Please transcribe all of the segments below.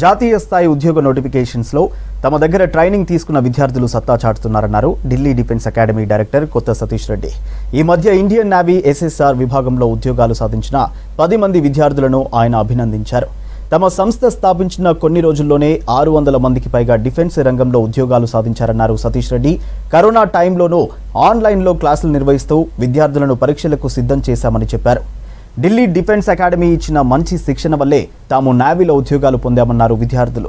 జాతీయ స్థాయి ఉద్యోగ నోటిఫికేషన్స్లో తమ దగ్గర ట్రైనింగ్ తీసుకున్న విద్యార్థులు సత్తా చాటుతున్నారన్నారు Delhi defence academy director Kotha Satish Reddy ఈ మధ్య ఇండియన్ నేవీ ఎస్ఎస్ఆర్ విభాగంలో ఉద్యోగాలు సాధించిన పది మంది విద్యార్థులను ఆయన అభినందించారు తమ సంస్థ స్థాపించిన కొన్ని రోజుల్లోనే ఆరు వందల మందికి పైగా డిఫెన్స్ రంగంలో ఉద్యోగాలు సాధించారన్నారు సతీష్ రెడ్డి కరోనా టైంలోనూ ఆన్లైన్లో క్లాసులు నిర్వహిస్తూ విద్యార్థులను పరీక్షలకు సిద్ధం చేశామని చెప్పారు ఢిల్లీ డిఫెన్స్ అకాడమీ ఇచ్చిన మంచి శిక్షణ వల్లే తాము నేవీలో ఉద్యోగాలు పొందామన్నారు విద్యార్థులు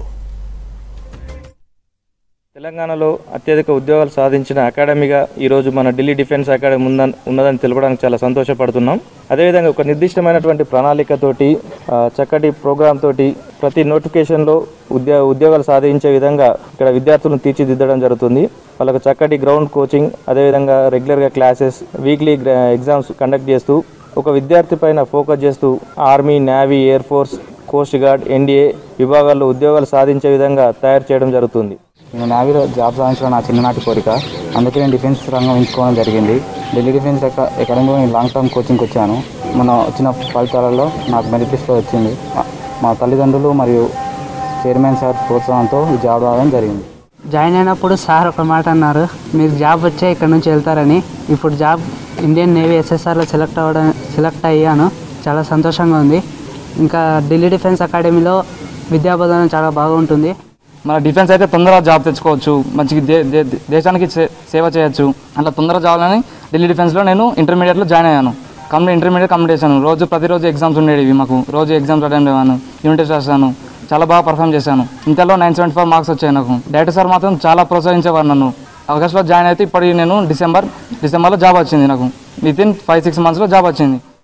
తెలంగాణలో అత్యధిక ఉద్యోగాలు సాధించిన అకాడమీగా ఈరోజు మన ఢిల్లీ డిఫెన్స్ అకాడమీ ఉందని ఉన్నదని తెలపడానికి చాలా సంతోషపడుతున్నాం అదేవిధంగా ఒక నిర్దిష్టమైనటువంటి ప్రణాళికతోటి ఆ, చక్కటి ప్రోగ్రామ్ తోటి ప్రతి నోటిఫికేషన్లో ఉద్యోగ ఉద్యోగాలు సాధించే విధంగా ఇక్కడ విద్యార్థులను తీర్చిదిద్దడం జరుగుతుంది వాళ్ళకు చక్కటి గ్రౌండ్ కోచింగ్ అదేవిధంగా రెగ్యులర్గా క్లాసెస్ వీక్లీ ఎగ్జామ్స్ కండక్ట్ చేస్తూ ఒక విద్యార్థి పైన ఫోకస్ చేస్తూ army navy air force coast guard NDA విభాగాల్లో ఉద్యోగాలు సాధించే విధంగా తయారు చేయడం జరుగుతుంది నేను నేవీలో జాబ్ సాధించడం నా చిన్ననాటి కోరిక అందుకే నేను డిఫెన్స్ రంగం ఎంచుకోవడం జరిగింది ఢిల్లీ డిఫెన్స్ అకా- అకాడమీలో నేను లాంగ్ టర్మ్ కోచింగ్కి వచ్చాను మన వచ్చిన ఫలితాలలో నాకు మెరిట్ లిస్ట్లో వచ్చింది మా- మా తల్లిదండ్రులు మరియు చైర్మన్ సార్ ప్రోత్సాహంతో ఈ జాబ్ రావడం జరిగింది జాయిన్ అయినప్పుడు సార్ ఒక మాట అన్నారు మీరు జాబ్ వచ్చే ఇక్కడ నుంచి వెళ్తారని ఇప్పుడు జాబ్ ఇండియన్ నేవీ ఎస్ఎస్ఆర్లో సెలెక్ట్ అవ్వడం సెలెక్ట్ అయ్యాను చాలా సంతోషంగా ఉంది ఇంకా ఢిల్లీ డిఫెన్స్ అకాడమీలో విద్యాబోధన చాలా బాగుంటుంది మన డిఫెన్స్ అయితే తొందరగా జాబ్ తెచ్చుకోవచ్చు మంచి దే దే- దేశానికి సే- సేవ చేయొచ్చు అట్లా తొందరగా జాబ్లని ఢిల్లీ డిఫెన్స్లో నేను ఇంటర్మీడియట్లో జాయిన్ అయ్యాను కంప్లీట్ ఇంటర్మీడియట్ కంప్లీట్ చేశాను రోజు ప్రతిరోజు ఎగ్జామ్స్ ఉండేవి మాకు రోజు ఎగ్జామ్స్ అటెండ్ అయ్యాను యూనిట్ టెస్ట్ రాశాను చాలా బాగా పర్ఫామ్ చేశాను ఇంతలో నైన్ సెవెంటీ ఫైవ్ మార్క్స్ వచ్చాయి నాకు డైరెక్టర్ సార్ మాత్రం చాలా ప్రోత్సహించేవారు నన్ను ఆగస్ట్లో జాయిన్ అయితే ఇప్పటికి నేను డిసెంబర్ డిసెంబర్లో జాబ్ వచ్చింది నాకు విత్ ఇన్ ఫైవ్ సిక్స్ మంత్స్లో జాబ్ వచ్చింది